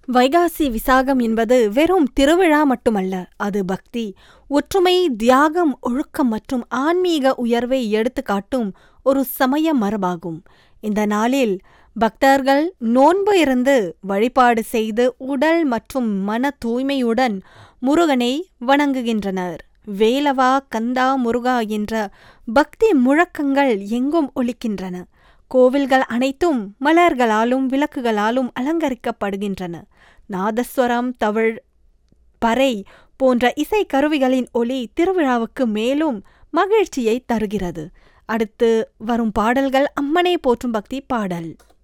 வைகாசி விசாகம் என்பது வெறும் திருவிழா மட்டுமல்ல அது பக்தி ஒற்றுமை தியாகம் ஒழுக்கம் மற்றும் ஆன்மீக உயர்வை எடுத்துக்காட்டும் ஒரு சமய மரபாகும் இந்த நாளில் பக்தர்கள் நோன்பு இருந்து வழிபாடு செய்து உடல் மற்றும் மன தூய்மையுடன் முருகனை வணங்குகின்றனர் வேலவா கந்தா முருகா என்ற பக்தி முழக்கங்கள் எங்கும் ஒலிக்கின்றன கோவில்கள் அனைத்தும் மலர்களாலும் விளக்குகளாலும் அலங்கரிக்கப்படுகின்றன நாதஸ்வரம் தவிழ் பறை போன்ற இசை கருவிகளின் ஒலி திருவிழாவுக்கு மேலும் மகிழ்ச்சியை தருகிறது அடுத்து வரும் பாடல்கள் அம்மனை போற்றும் பக்தி பாடல்